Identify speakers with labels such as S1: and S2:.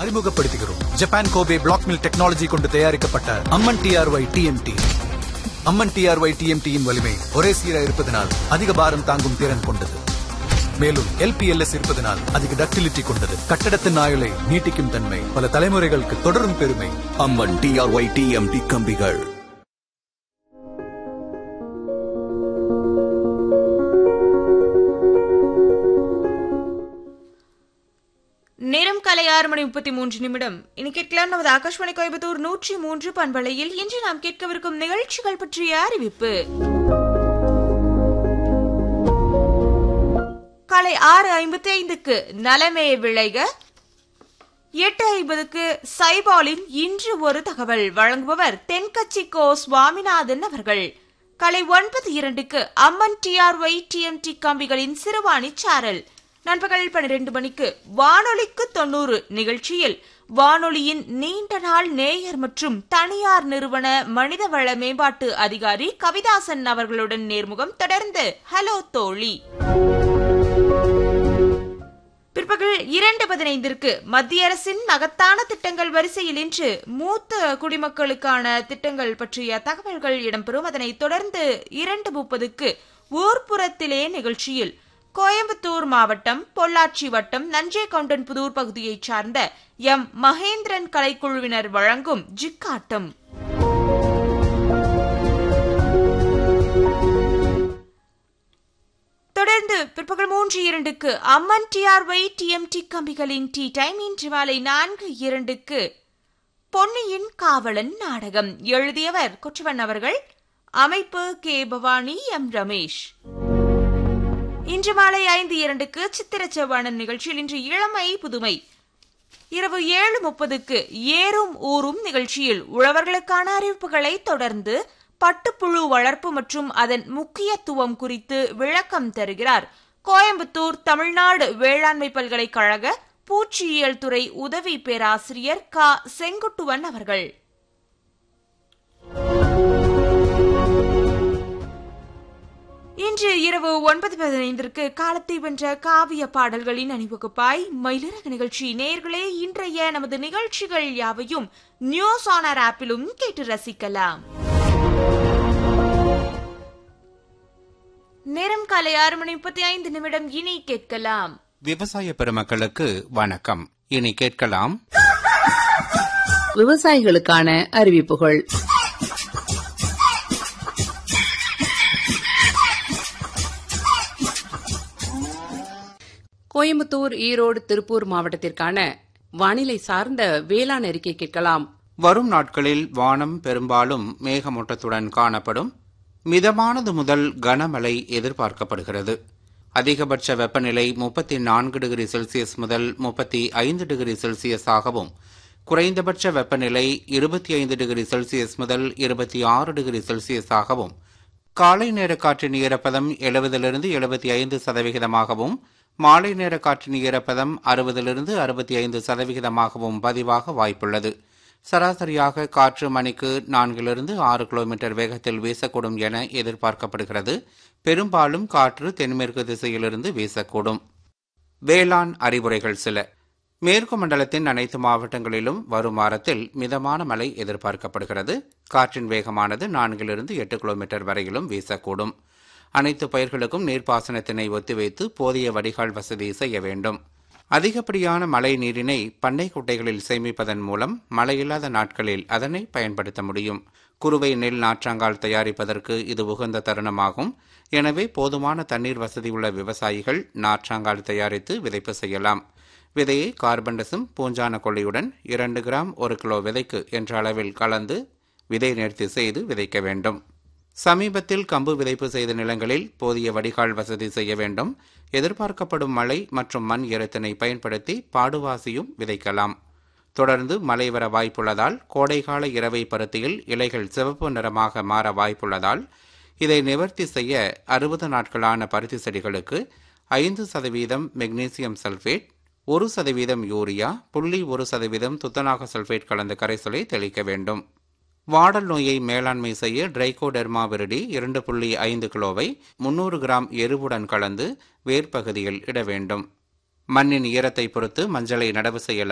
S1: அறிமுகப்படுத்துகிறோம் Japan Kobe black mill technology கொண்டு தயாரிக்கப்பட்ட Amman T R Y T M T Amman T R Y டிஎம்டியின் வலிமை ஒரே சீரா இருப்பதனால் அதிக பாரம் தாங்கும் திறன் கொண்டது மேலும் எல்பிஎல்எஸ் இருப்பதனால் அதிக டக்டிலிட்டி கொண்டது கட்டடத்தின் ஆயுளை நீட்டிக்கும் தன்மை பல தலைமுறைகளுக்கு தொடரும் பெருமை
S2: அம்மன் டிஆர்ஒய் டிஎம்டி கம்பிகள்
S3: நேரம் காலை ஆறு மணி முப்பத்தி மூன்று நிமிடம் இனி கேட்கலாம் நமது ஆகாஷ்வாணி கோயம்புத்தூர் நூற்றி மூன்று பண்பலையில் இன்று நாம் கேட்கவிருக்கும் நிகழ்ச்சிகள் பற்றிய அறிவிப்பு காலை ஆறு ஐம்பத்தி ஐந்துக்கு நலமே விளைக எட்டு ஐம்பதுக்கு சைபாலின் இன்று ஒரு தகவல் வழங்குபவர் தென்கட்சி கோ சுவாமிநாதன் அவர்கள் காலை ஒன்பது இரண்டுக்கு அம்மன் டிஆர்ஒய் டிஎம்டி கம்பிகளின் சிறுவாணி சாரல் நண்பகல் பன்னிரண்டு மணிக்கு வானொலிக்கு தொண்ணூறு நிகழ்ச்சியில் வானொலியின் நீண்ட நாள் நேயர் மற்றும் தனியார் நிறுவன மனிதவள மேம்பாட்டு அதிகாரி கவிதாசன் அவர்களுடன் நேர்முகம் தொடர்ந்து ஹலோ தோழி பிற்பகல் இரண்டு பதினைந்திற்கு மத்திய அரசின் மகத்தான திட்டங்கள் வரிசையில் இன்று மூத்த குடிமக்களுக்கான திட்டங்கள் பற்றிய தகவல்கள் இடம்பெறும் அதனைத் தொடர்ந்து இரண்டு முப்பதுக்கு ஊர்ப்புறத்திலே நிகழ்ச்சியில் கோயம்புத்தூர் மாவட்டம் பொள்ளாச்சி வட்டம் நஞ்சேகவுண்டன்புதூர் பகுதியைச் சார்ந்த எம் மகேந்திரன் கலைக்குழுவினர் வழங்கும் ஜிக்காட்டம் தொடர்ந்து பிற்பகல் மூன்று இரண்டுக்கு அம்மன் டிஆர்ஒய் டிஎம்டி கம்பிகளின் டி டைம் இன்று மாலை நான்கு இரண்டுக்கு பொன்னியின் காவலன் நாடகம் எழுதியவர் கொற்றவன் அவர்கள் அமைப்பு கே பவானி எம் ரமேஷ் இன்று மாலை ஐந்து இரண்டுக்கு சித்திர செவ்வாணன் நிகழ்ச்சியில் இன்று இளமை புதுமை இரவு ஏழு முப்பதுக்கு ஏறும் ஊரும் நிகழ்ச்சியில் உழவர்களுக்கான அறிவிப்புகளை தொடர்ந்து பட்டுப்புழு வளர்ப்பு மற்றும் அதன் முக்கியத்துவம் குறித்து விளக்கம் தருகிறார் கோயம்புத்தூர் தமிழ்நாடு வேளாண்மை பல்கலைக்கழக பூச்சியியல் துறை உதவி பேராசிரியர் க செங்குட்டுவன் அவர்கள் இன்று இரவு ஒன்பது பதினைந்திற்கு காலத்தை வென்ற காவிய பாடல்களின் அணிவகுப்பாய் மயிலிறகு நிகழ்ச்சி நேர்களே இன்றைய நமது நிகழ்ச்சிகள் யாவையும் நியூஸ் ஆனர் ஆப்பிலும் கேட்டு ரசிக்கலாம் நேரம் காலை ஆறு மணி முப்பத்தி ஐந்து நிமிடம் இனி கேட்கலாம்
S4: விவசாய பெருமக்களுக்கு வணக்கம் இனி கேட்கலாம்
S5: விவசாயிகளுக்கான அறிவிப்புகள் கோயம்புத்தூர் ஈரோடு திருப்பூர் மாவட்டத்திற்கான வானிலை சார்ந்த வேளாண் அறிக்கை கேட்கலாம்
S4: வரும் நாட்களில் வானம் பெரும்பாலும் மேகமூட்டத்துடன் காணப்படும் மிதமானது முதல் கனமழை எதிர்பார்க்கப்படுகிறது அதிகபட்ச வெப்பநிலை முப்பத்தி நான்கு டிகிரி செல்சியஸ் முதல் முப்பத்தி ஐந்து டிகிரி செல்சியஸாகவும் குறைந்தபட்ச வெப்பநிலை இருபத்தி ஐந்து டிகிரி செல்சியஸ் முதல் இருபத்தி ஆறு டிகிரி செல்சியஸாகவும் காலை நேர காற்றின் ஈரப்பதம் எழுபதிலிருந்து எழுபத்தி ஐந்து சதவிகிதமாகவும் மாலை நேர காற்றின் ஈரப்பதம் அறுபதிலிருந்து அறுபத்தி ஐந்து சதவிகிதமாகவும் பதிவாக வாய்ப்புள்ளது சராசரியாக காற்று மணிக்கு நான்கிலிருந்து ஆறு கிலோமீட்டர் வேகத்தில் வீசக்கூடும் என எதிர்பார்க்கப்படுகிறது பெரும்பாலும் காற்று தென்மேற்கு திசையிலிருந்து வீசக்கூடும் வேளாண் அறிவுரைகள் சில மேற்கு மண்டலத்தின் அனைத்து மாவட்டங்களிலும் வரும் வாரத்தில் மிதமான மழை எதிர்பார்க்கப்படுகிறது காற்றின் வேகமானது நான்கிலிருந்து எட்டு கிலோமீட்டர் வரையிலும் வீசக்கூடும் அனைத்து பயிர்களுக்கும் நீர்ப்பாசனத்தினை ஒத்திவைத்து போதிய வடிகால் வசதி செய்ய வேண்டும் அதிகப்படியான மழை நீரினை பண்ணை குட்டைகளில் சேமிப்பதன் மூலம் மழையில்லாத நாட்களில் அதனை பயன்படுத்த முடியும் குறுவை நெல் நாற்றாங்கால் தயாரிப்பதற்கு இது உகந்த தருணமாகும் எனவே போதுமான தண்ணீர் வசதி உள்ள விவசாயிகள் நாற்றாங்கால் தயாரித்து விதைப்பு செய்யலாம் விதையை கார்பன்டசும் பூஞ்சான கொள்ளியுடன் இரண்டு கிராம் ஒரு கிலோ விதைக்கு என்ற அளவில் கலந்து விதை நேர்த்தி செய்து விதைக்க வேண்டும் சமீபத்தில் கம்பு விதைப்பு செய்த நிலங்களில் போதிய வடிகால் வசதி செய்ய வேண்டும் எதிர்பார்க்கப்படும் மழை மற்றும் மண் ஈரத்தினை பயன்படுத்தி பாடுவாசியும் விதைக்கலாம் தொடர்ந்து மழை வர வாய்ப்புள்ளதால் கோடைகால இரவை பருத்தியில் இலைகள் சிவப்பு நிறமாக மாற வாய்ப்புள்ளதால் இதை நிவர்த்தி செய்ய அறுபது நாட்களான பருத்தி செடிகளுக்கு ஐந்து சதவீதம் மெக்னீசியம் சல்பேட் ஒரு சதவீதம் யூரியா புள்ளி ஒரு சதவீதம் துத்தநாக சல்பேட் கலந்த கரைசலை தெளிக்க வேண்டும் வாடல் நோயை மேலாண்மை செய்ய ட்ரைகோடெர்மா விரிடி இரண்டு புள்ளி ஐந்து கிலோவை முன்னூறு கிராம் எருவுடன் கலந்து வேர்ப்பகுதியில் இட வேண்டும் மண்ணின் ஈரத்தை பொறுத்து மஞ்சளை நடவு செய்யலாம்